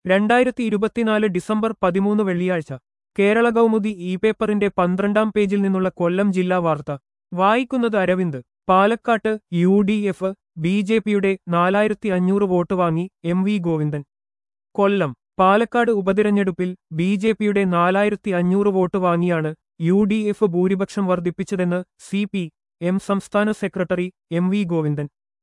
രണ്ടായിരത്തി ഇരുപത്തിനാല് ഡിസംബർ പതിമൂന്ന് വെള്ളിയാഴ്ച കേരള കൗമുദി ഇ പേപ്പറിന്റെ പന്ത്രണ്ടാം പേജിൽ നിന്നുള്ള കൊല്ലം ജില്ലാ വാർത്ത വായിക്കുന്നത് അരവിന്ദ് പാലക്കാട്ട് U D F B J പിയുടെ നാലായിരത്തി അഞ്ഞൂറ് വോട്ട് വാങ്ങി എം വി ഗോവിന്ദൻ കൊല്ലം പാലക്കാട് ഉപതിരഞ്ഞെടുപ്പിൽ ബി ജെ പിയുടെ നാലായിരത്തി അഞ്ഞൂറ് വോട്ട് വാങ്ങിയാണ് യു ഡി എഫ് ഭൂരിപക്ഷം വർദ്ധിപ്പിച്ചതെന്ന് സി പി എം സംസ്ഥാന സെക്രട്ടറി M V Govindan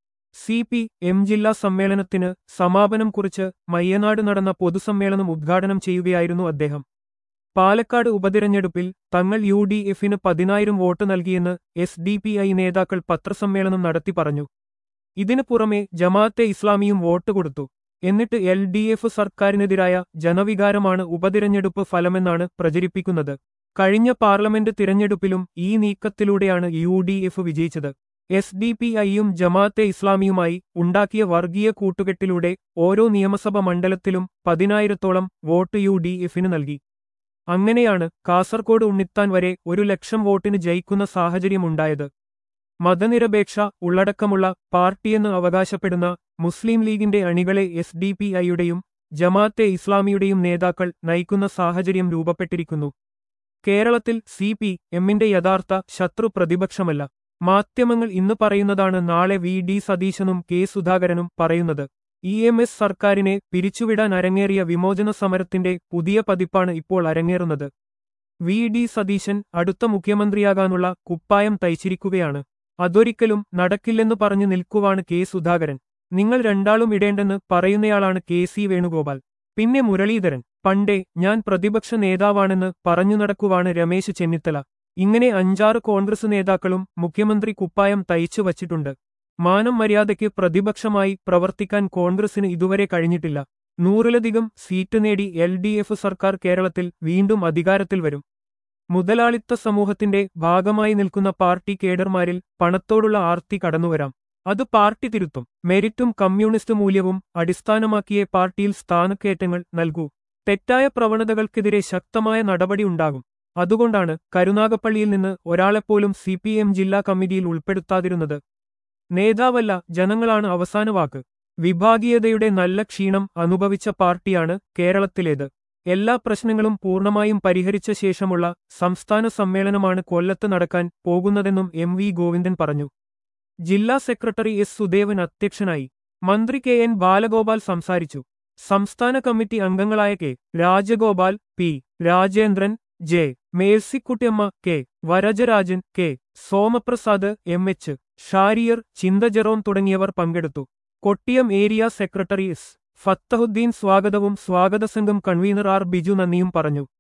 C P M ജില്ലാ സമ്മേളനത്തിന് സമാപനം കുറിച്ച് മയ്യനാട് നടന്ന പൊതുസമ്മേളനം ഉദ്ഘാടനം ചെയ്യുകയായിരുന്നു അദ്ദേഹം പാലക്കാട് ഉപതിരഞ്ഞെടുപ്പിൽ തങ്ങൾ യു ഡി എഫിന് പതിനായിരം വോട്ട് നൽകിയെന്ന് എസ് ഡി പി ഐ നേതാക്കൾ പത്രസമ്മേളനം നടത്തി പറഞ്ഞു ഇതിനു പുറമെ ജമാഅത്തെ ഇസ്ലാമിയും വോട്ട് കൊടുത്തു എന്നിട്ട് എൽ ഡി എഫ് സർക്കാരിനെതിരായ ജനവികാരമാണ് ഉപതിരഞ്ഞെടുപ്പ് ഫലമെന്നാണ് പ്രചരിപ്പിക്കുന്നത് കഴിഞ്ഞ പാർലമെന്റ് തിരഞ്ഞെടുപ്പിലും ഈ നീക്കത്തിലൂടെയാണ് യു ഡി എഫ് വിജയിച്ചത് എസ് ഡി പി ഐയും ജമാഅത്തെ ഇസ്ലാമിയുമായി ഉണ്ടാക്കിയ വർഗീയ കൂട്ടുകെട്ടിലൂടെ ഓരോ നിയമസഭ മണ്ഡലത്തിലും പതിനായിരത്തോളം വോട്ട് യു ഡി എഫിന് നൽകി അങ്ങനെയാണ് കാസർകോട് ഉണ്ണിത്താൻ വരെ ഒരു ലക്ഷം വോട്ടിന് ജയിക്കുന്ന സാഹചര്യമുണ്ടായത് മതനിരപേക്ഷ ഉള്ളടക്കമുള്ള പാർട്ടിയെന്ന് അവകാശപ്പെടുന്ന മുസ്ലിം ലീഗിന്റെ അണികളെ എസ് ഡി പി ഐയുടെയും ജമാഅത്തെ ഇസ്ലാമിയുടെയും നേതാക്കൾ നയിക്കുന്ന സാഹചര്യം രൂപപ്പെട്ടിരിക്കുന്നു കേരളത്തിൽ സി പി എമ്മിന്റെ യഥാർത്ഥ ശത്രു പ്രതിപക്ഷമല്ല മാധ്യമങ്ങൾ ഇന്ന് പറയുന്നതാണ് നാളെ വി ഡി സതീശനും കെ സുധാകരനും പറയുന്നത് ഇ എം എസ് സർക്കാരിനെ പിരിച്ചുവിടാൻ അരങ്ങേറിയ വിമോചന സമരത്തിന്റെ പുതിയ പതിപ്പാണ് ഇപ്പോൾ അരങ്ങേറുന്നത് വി ഡി സതീശൻ അടുത്ത മുഖ്യമന്ത്രിയാകാനുള്ള കുപ്പായം തയ്ച്ചിരിക്കുകയാണ് അതൊരിക്കലും നടക്കില്ലെന്ന് പറഞ്ഞു നിൽക്കുവാണ് കെ സുധാകരൻ നിങ്ങൾ രണ്ടാളും ഇടേണ്ടെന്ന് പറയുന്നയാളാണ് കെ സി വേണുഗോപാൽ പിന്നെ മുരളീധരൻ പണ്ടേ ഞാൻ പ്രതിപക്ഷ നേതാവാണെന്ന് പറഞ്ഞു നടക്കുവാണ് രമേശ് ചെന്നിത്തല ഇങ്ങനെ അഞ്ചാറ് കോൺഗ്രസ് നേതാക്കളും മുഖ്യമന്ത്രി കുപ്പായം തയ്ച്ചു വച്ചിട്ടുണ്ട് മാനം മര്യാദയ്ക്ക് പ്രതിപക്ഷമായി പ്രവർത്തിക്കാൻ കോൺഗ്രസിന് ഇതുവരെ കഴിഞ്ഞിട്ടില്ല നൂറിലധികം സീറ്റ് നേടി എൽ ഡി എഫ് സർക്കാർ കേരളത്തിൽ വീണ്ടും അധികാരത്തിൽ വരും മുതലാളിത്ത സമൂഹത്തിന്റെ ഭാഗമായി നിൽക്കുന്ന പാർട്ടി കേഡർമാരിൽ പണത്തോടുള്ള ആർത്തി കടന്നുവരാം അത് പാർട്ടി തിരുത്തും മെരിറ്റും കമ്മ്യൂണിസ്റ്റ് മൂല്യവും അടിസ്ഥാനമാക്കിയേ പാർട്ടിയിൽ സ്ഥാനക്കയറ്റങ്ങൾ നൽകൂ തെറ്റായ പ്രവണതകൾക്കെതിരെ ശക്തമായ നടപടി ഉണ്ടാകും അതുകൊണ്ടാണ് കരുനാഗപ്പള്ളിയിൽ നിന്ന് ഒരാളെപ്പോലും സി പി എം ജില്ലാ കമ്മിറ്റിയിൽ ഉൾപ്പെടുത്താതിരുന്നത് നേതാവല്ല ജനങ്ങളാണ് അവസാന വാക്ക് വിഭാഗീയതയുടെ നല്ല ക്ഷീണം അനുഭവിച്ച പാർട്ടിയാണ് കേരളത്തിലേത് എല്ലാ പ്രശ്നങ്ങളും പൂർണ്ണമായും പരിഹരിച്ച ശേഷമുള്ള സംസ്ഥാന സമ്മേളനമാണ് കൊല്ലത്ത് നടക്കാൻ പോകുന്നതെന്നും എം വി ഗോവിന്ദൻ പറഞ്ഞു ജില്ലാ സെക്രട്ടറി എസ് സുദേവൻ അധ്യക്ഷനായി മന്ത്രി കെ എൻ ബാലഗോപാൽ സംസാരിച്ചു സംസ്ഥാന കമ്മിറ്റി അംഗങ്ങളായ K Rajagopal P Rajendran J Mercykuttyamma K Varadarajan K Somaprasad M H Shariar Chintha Jerome തുടങ്ങിയവർ പങ്കെടുത്തു Kottiyam area secretary S Fathahuddeen സ്വാഗതവും സ്വാഗത സംഘം കൺവീനർ ആർ ബിജു നന്ദിയും പറഞ്ഞു